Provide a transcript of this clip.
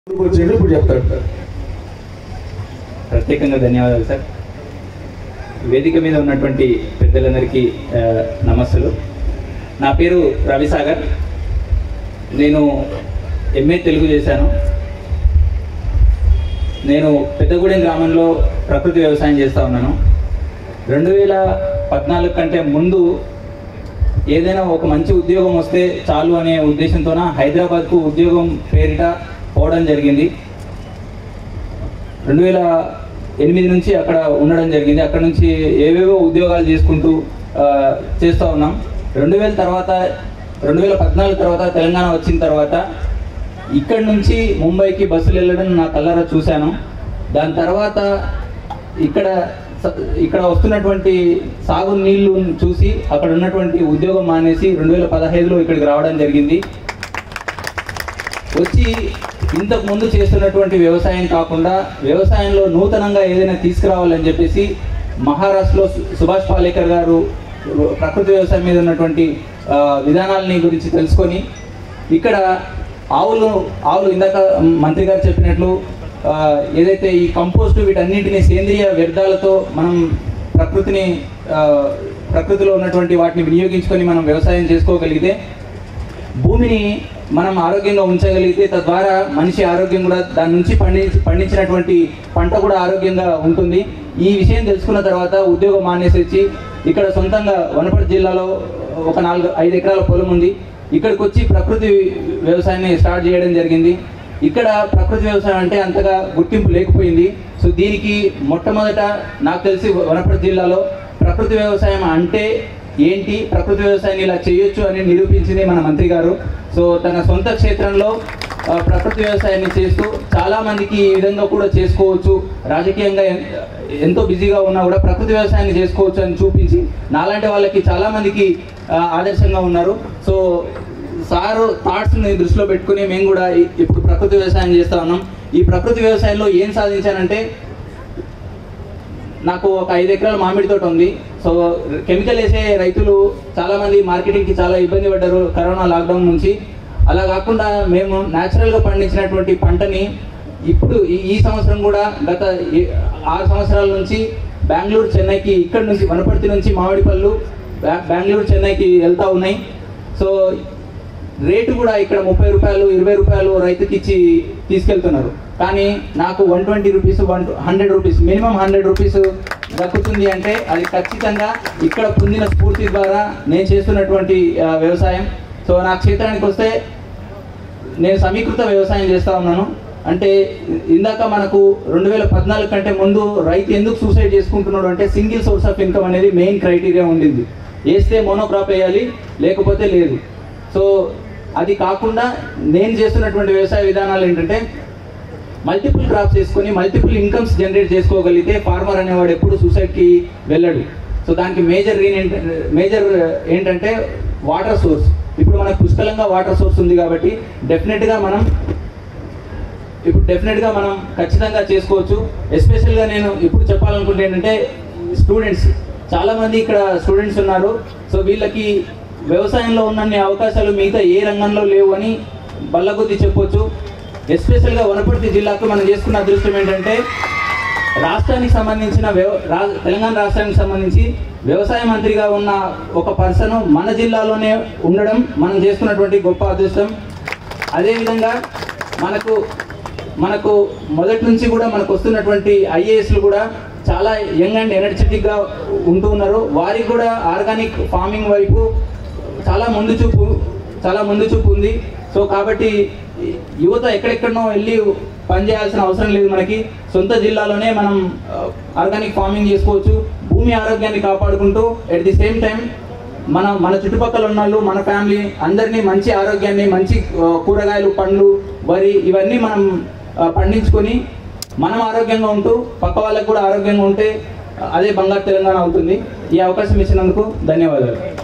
ఇప్పుడు వచ్చేది ఇప్పుడు చెప్తాడు ప్రత్యేకంగా ధన్యవాదాలు సార్ వేదిక మీద ఉన్నటువంటి పెద్దలందరికీ ఆ, నమస్సులు నా పేరు రవిసాగర్ నేను ఎంఏ తెలుగు చేశాను నేను పెద్దగూడెం గ్రామంలో ప్రకృతి వ్యవసాయం చేస్తూ ఉన్నాను రెండు వేల పద్నాలుగు కంటే ముందు ఏదైనా ఒక మంచి ఉద్యోగం వస్తే చాలు అనే ఉద్దేశంతోన హైదరాబాద్కు ఉద్యోగం పేరిట పోవడం జరిగింది రెండు వేల ఎనిమిది నుంచి అక్కడ ఉండడం జరిగింది అక్కడ నుంచి ఏవేవో ఉద్యోగాలు చేసుకుంటూ ఆ, చేస్తూ ఉన్నాం రెండు వేల తర్వాత రెండు వేల పద్నాలుగు తర్వాత తెలంగాణ వచ్చిన తర్వాత ఇక్కడి నుంచి ముంబైకి బస్సులు వెళ్ళడం నా కళ్ళారా చూశాను దాని తర్వాత ఇక్కడ స- ఇక్కడ వస్తున్నటువంటి సాగు నీళ్లు చూసి అక్కడ ఉన్నటువంటి ఉద్యోగం మానేసి రెండు వేల పదహైదులో ఇక్కడికి రావడం జరిగింది వచ్చి ఇంతకు ముందు చేస్తున్నటువంటి వ్యవసాయం కాకుండా వ్యవసాయంలో నూతనంగా ఏదైనా తీసుకురావాలని చెప్పేసి మహారాష్ట్రలో సు- సుభాష్ పాలేకర్ గారు ప్రకృతి వ్యవసాయం మీద ఉన్నటువంటి ఆ, విధానాలని గురించి తెలుసుకొని ఇక్కడ ఆవులు ఆవులు ఇందాక మంత్రి గారు చెప్పినట్లు ఆ, ఏదైతే ఈ కంపోస్ట్ వీటన్నింటినీ సేంద్రియ వ్యర్థాలతో మనం ప్రకృతిని ఆ, ప్రకృతిలో ఉన్నటువంటి వాటిని వినియోగించుకొని మనం వ్యవసాయం చేసుకోగలిగితే భూమిని మనం ఆరోగ్యంగా ఉంచగలిగితే తద్వారా మనిషి ఆరోగ్యం కూడా దాని నుంచి పండి పండించినటువంటి పంట కూడా ఆరోగ్యంగా ఉంటుంది ఈ విషయం తెలుసుకున్న తర్వాత ఉద్యోగం మానేసి వచ్చి ఇక్కడ సొంతంగా వనపర్తి జిల్లాలో ఒక నాలుగు ఐదు ఎకరాల పొలం ఉంది ఇక్కడికి వచ్చి ప్రకృతి వ్యవసాయాన్ని స్టార్ట్ చేయడం జరిగింది ఇక్కడ ప్రకృతి వ్యవసాయం అంటే అంతగా గుర్తింపు లేకపోయింది సో దీనికి మొట్టమొదట నాకు తెలిసి వనపర్తి జిల్లాలో ప్రకృతి వ్యవసాయం అంటే ఏంటి ప్రకృతి వ్యవసాయాన్ని ఇలా చేయొచ్చు అని నిరూపించింది మన మంత్రి గారు సో తన సొంత క్షేత్రంలో ఆ, ప్రకృతి వ్యవసాయాన్ని చేస్తూ చాలా మందికి ఈ విధంగా కూడా చేసుకోవచ్చు రాజకీయంగా ఎన్- ఎంతో బిజీగా ఉన్నా కూడా ప్రకృతి వ్యవసాయాన్ని చేసుకోవచ్చు అని చూపించి నాలాంటి వాళ్ళకి చాలా మందికి ఆ, ఆదర్శంగా ఉన్నారు సో సారు థాట్స్ని దృష్టిలో పెట్టుకుని మేము కూడా ఈ- ఇప్పుడు ప్రకృతి వ్యవసాయం చేస్తా ఉన్నాం ఈ ప్రకృతి వ్యవసాయంలో ఏం సాధించానంటే నాకు ఒక ఐదు ఎకరాల మామిడి తోట ఉంది సో కెమికల్ వేసే రైతులు చాలా మంది మార్కెటింగ్కి చాలా ఇబ్బంది పడ్డారు కరోనా లాక్డౌన్ నుంచి అలా కాకుండా మేము న్యాచురల్గా పండించినటువంటి పంటని ఇప్పుడు ఈ- ఈ సంవత్సరం కూడా గత ఈ- ఆరు సంవత్సరాల నుంచి బెంగళూరు చెన్నైకి ఇక్కడ నుంచి వనపర్తి నుంచి మామిడి పళ్ళు బె- బెంగళూరు చెన్నైకి వెళ్తా ఉన్నాయి సో రేటు కూడా ఇక్కడ ముప్పై రూపాయలు ఇరవై రూపాయలు రైతుకి ఇచ్చి తీసుకెళ్తున్నారు కానీ నాకు one twenty rupees one hundred rupees minimum hundred rupees దక్కుతుంది అంటే అది ఖచ్చితంగా ఇక్కడ పొందిన స్ఫూర్తి ద్వారా నేను చేస్తున్నటువంటి ఆ, వ్యవసాయం సో నా క్షేత్రానికి వస్తే నేను సమీకృత వ్యవసాయం చేస్తా ఉన్నాను అంటే ఇందాక మనకు రెండు వేల పద్నాలుగు కంటే ముందు రైతు ఎందుకు సూసైడ్ చేసుకుంటున్నాడు అంటే సింగిల్ సోర్స్ ఆఫ్ ఇన్కమ్ అనేది మెయిన్ క్రైటీరియా ఉండింది వేస్తే మోనోక్రాప్ వేయాలి లేకపోతే లేదు సో అది కాకుండా నేను చేస్తున్నటువంటి వ్యవసాయ విధానాలు ఏంటంటే మల్టిపుల్ క్రాప్స్ చేసుకొని మల్టిపుల్ ఇన్కమ్స్ జనరేట్ చేసుకోగలిగితే ఫార్మర్ అనేవాడు ఎప్పుడు సూసైడ్కి వెళ్ళడు సో దానికి మేజర్ రీన్ మేజర్ ఏంటంటే వాటర్ సోర్స్ ఇప్పుడు మనకు పుష్కలంగా వాటర్ సోర్స్ ఉంది కాబట్టి డెఫినెట్గా మనం ఇప్పుడు డెఫినెట్గా మనం ఖచ్చితంగా చేసుకోవచ్చు ఎస్పెషల్గా నేను ఇప్పుడు చెప్పాలనుకుంటే ఏంటంటే స్టూడెంట్స్ చాలామంది ఇక్కడ స్టూడెంట్స్ ఉన్నారు సో వీళ్ళకి వ్యవసాయంలో ఉన్నన్ని అవకాశాలు మిగతా ఏ రంగంలో లేవు అని బల్లగుద్ది చెప్పొచ్చు ఎస్పెషల్గా వనపర్తి జిల్లాకు మనం చేసుకున్న అదృష్టం ఏంటంటే రాష్ట్రానికి సంబంధించిన వ్యవ రా- తెలంగాణ రాష్ట్రానికి సంబంధించి వ్యవసాయ మంత్రిగా ఉన్న ఒక పర్సన్ మన జిల్లాలోనే ఉండడం మనం చేసుకున్నటువంటి గొప్ప అదృష్టం అదేవిధంగా మనకు మనకు మొదటి నుంచి కూడా మనకు వస్తున్నటువంటి ఐఏఎస్లు కూడా చాలా యంగ్ అండ్ ఎనర్జెటిక్గా ఉంటూ ఉన్నారు వారికి కూడా ఆర్గానిక్ ఫార్మింగ్ వైపు చాలా ముందు చూపు చాలా ముందు చూపు ఉంది సో కాబట్టి యువత ఎక్కడెక్కడనో వెళ్ళి పనిచేయాల్సిన అవసరం లేదు మనకి సొంత జిల్లాలోనే మనం ఆర్గానిక్ ఫార్మింగ్ చేసుకోవచ్చు భూమి ఆరోగ్యాన్ని కాపాడుకుంటూ ఎట్ ది సేమ్ టైం మన మన చుట్టుపక్కల ఉన్న వాళ్ళు మన ఫ్యామిలీ అందరినీ మంచి ఆరోగ్యాన్ని మంచి ఆ, కూరగాయలు పండ్లు వరి ఇవన్నీ మనం ఆ, పండించుకొని మనం ఆరోగ్యంగా ఉంటూ పక్క వాళ్ళకు కూడా ఆరోగ్యంగా ఉంటే అదే బంగారు తెలంగాణ అవుతుంది ఈ అవకాశం ఇచ్చినందుకు ధన్యవాదాలు